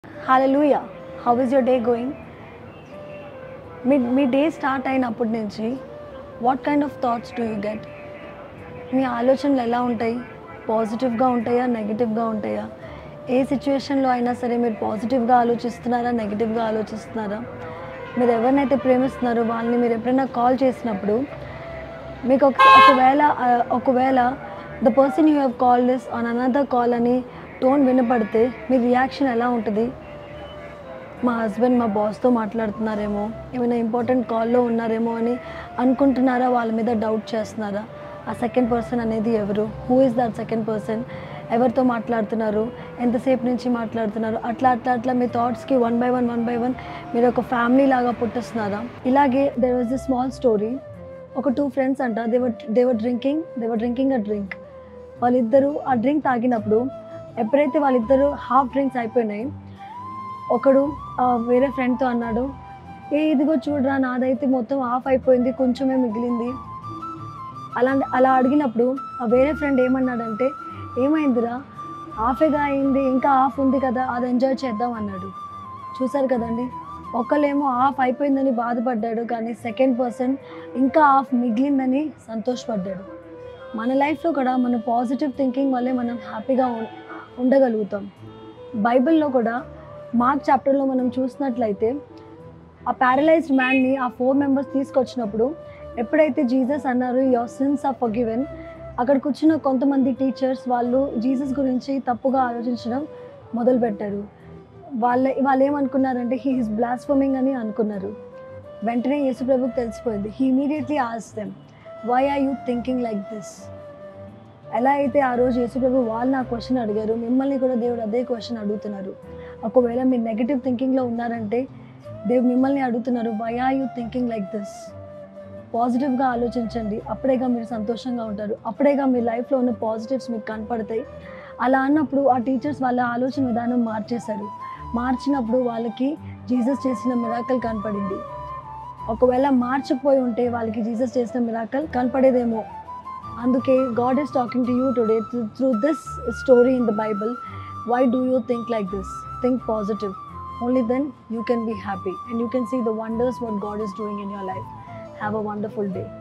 హాలూయా how is your day going మీ మీ day start అయినప్పటి నుంచి what kind of thoughts do you get మీ ఆలోచనలు ఎలా ఉంటాయి పాజిటివ్గా ఉంటాయా నెగిటివ్గా ఉంటాయా ఏ సిచ్యువేషన్లో అయినా సరే మీరు పాజిటివ్గా ఆలోచిస్తున్నారా నెగిటివ్గా ఆలోచిస్తున్నారా మీరు ఎవరినైతే ప్రేమిస్తున్నారో వాళ్ళని మీరు ఎప్పుడైనా కాల్ చేసినప్పుడు మీకు ఒక ఒకవేళ ఆ, ఒకవేళ the person you have call this on another call అని టోన్ వినపడితే మీ రియాక్షన్ ఎలా ఉంటుంది మా హస్బెండ్ మా బాస్తో మాట్లాడుతున్నారేమో ఏమైనా ఇంపార్టెంట్ కాల్లో ఉన్నారేమో అని అనుకుంటున్నారా వాళ్ళ మీద డౌట్ చేస్తున్నారా ఆ సెకండ్ పర్సన్ అనేది ఎవరు who is that second person ఎవరితో మాట్లాడుతున్నారు ఎంతసేపు నుంచి మాట్లాడుతున్నారు అట్లా అట్లా అట్లా మీ థాట్స్కి one by one one by one మీరు ఒక ఫ్యామిలీ లాగా పుట్టిస్తున్నారా ఇలాగే there was a small story ఒక టూ ఫ్రెండ్స్ అంట they were they were drinking they were drinking a drink వాళ్ళిద్దరూ ఆ డ్రింక్ తాగినప్పుడు ఎప్పుడైతే వాళ్ళిద్దరూ హాఫ్ డ్రింక్స్ అయిపోయినాయి ఒకడు ఆ, వేరే ఫ్రెండ్తో అన్నాడు ఏ ఇదిగో చూడరా నాదైతే మొత్తం ఆఫ్ అయిపోయింది కొంచెమే మిగిలింది అలా అలా అడిగినప్పుడు ఆ వేరే ఫ్రెండ్ ఏమన్నాడంటే ఏమైందిరా ఆఫేగా అయింది ఇంకా ఆఫ్ ఉంది కదా అది ఎంజాయ్ చేద్దాం అన్నాడు చూసారు కదండి ఒకళ్ళేమో ఆఫ్ అయిపోయిందని బాధపడ్డాడు కానీ సెకండ్ పర్సన్ ఇంకా ఆఫ్ మిగిలిందని సంతోషపడ్డాడు మన లైఫ్లో కూడా మన పాజిటివ్ థింకింగ్ వల్లే మనం హ్యాపీగా ఉం- ఉండగలుగుతాం బైబిల్లో కూడా మార్క్ చాప్టర్లో మనం చూసినట్లయితే ఆ ప్యారలైజ్డ్ మ్యాన్ని ఆ ఫోర్ మెంబర్స్ తీసుకొచ్చినప్పుడు ఎప్పుడైతే జీసస్ అన్నారు యువర్ సిన్స్ ఆర్ ఫర్గివెన్ అక్కడ కూర్చున్న కొంతమంది టీచర్స్ వాళ్ళు జీసస్ గురించి తప్పుగా ఆలోచించడం మొదలుపెట్టారు వాళ్ళ వాళ్ళు ఏమనుకున్నారంటే హీ ఈస్ బ్లాస్ఫమింగ్ అని అనుకున్నారు వెంటనే యేసుప్రభుకి తెలిసిపోయింది హీ ఇమీడియట్లీ ఆస్ them why are you thinking like this ఎలా అయితే ఆ రోజు యేసుప్రభు వాళ్ళు నా క్వశ్చన్ అడిగారు మిమ్మల్ని కూడా దేవుడు అదే క్వశ్చన్ అడుగుతున్నారు ఒకవేళ మీరు నెగిటివ్ థింకింగ్లో ఉన్నారంటే దేవుడు మిమ్మల్ని అడుగుతున్నారు why are you thinking like this పాజిటివ్గా ఆలోచించండి అప్పుడేగా మీరు సంతోషంగా ఉంటారు అప్పుడేగా మీ లైఫ్లో ఉన్న పాజిటివ్స్ మీకు కనపడతాయి అలా అన్నప్పుడు ఆ టీచర్స్ వాళ్ళ ఆలోచన విధానం మార్చేశారు మార్చినప్పుడు వాళ్ళకి జీసస్ చేసిన మిరాకల్ కనపడింది ఒకవేళ మార్చకపోయి ఉంటే వాళ్ళకి జీసస్ చేసిన మిరాకల్ కనపడేదేమో అందుకే God is talking to you today through this story in the Bible why do you think like this think positive only then you can be happy and you can see the wonders what God is doing in your life have a wonderful day